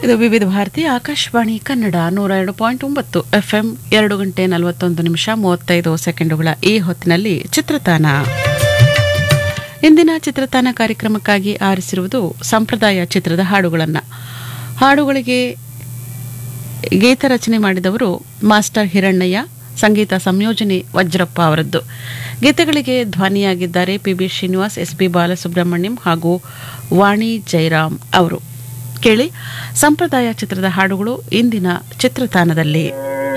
ಇದು ವಿವಿಧ ಭಾರತಿ ಆಕಾಶವಾಣಿ ಕನ್ನಡ ನೂರ ಎರಡು ಪಾಯಿಂಟ್ ಒಂಬತ್ತು ಎಫ್ಎಂ ಎರಡು ಗಂಟೆ ನಲವತ್ತೊಂದು ನಿಮಿಷ ಮೂವತ್ತೈದು ಸೆಕೆಂಡುಗಳ ಈ ಹೊತ್ತಿನಲ್ಲಿ ಚಿತ್ರತಾನ ಇಂದಿನ ಚಿತ್ರತಾನ ಕಾರ್ಯಕ್ರಮಕ್ಕಾಗಿ ಆರಿಸಿರುವುದು ಸಂಪ್ರದಾಯ ಚಿತ್ರದ ಹಾಡುಗಳನ್ನು ಹಾಡುಗಳಿಗೆ ಗೀತ ರಚನೆ ಮಾಡಿದವರು ಮಾಸ್ಟರ್ ಹಿರಣ್ಣಯ್ಯ ಸಂಗೀತ ಸಂಯೋಜನೆ ವಜ್ರಪ್ಪ ಅವರದ್ದು ಗೀತೆಗಳಿಗೆ ಧ್ವನಿಯಾಗಿದ್ದಾರೆ P B Srinivas S P Balasubrahmanyam ಹಾಗೂ ವಾಣಿ ಜಯರಾಮ್ ಅವರು ಕೇಳಿ ಸಂಪ್ರದಾಯ ಚಿತ್ರದ ಹಾಡುಗಳು ಇಂದಿನ ಚಿತ್ರತಾನದಲ್ಲಿ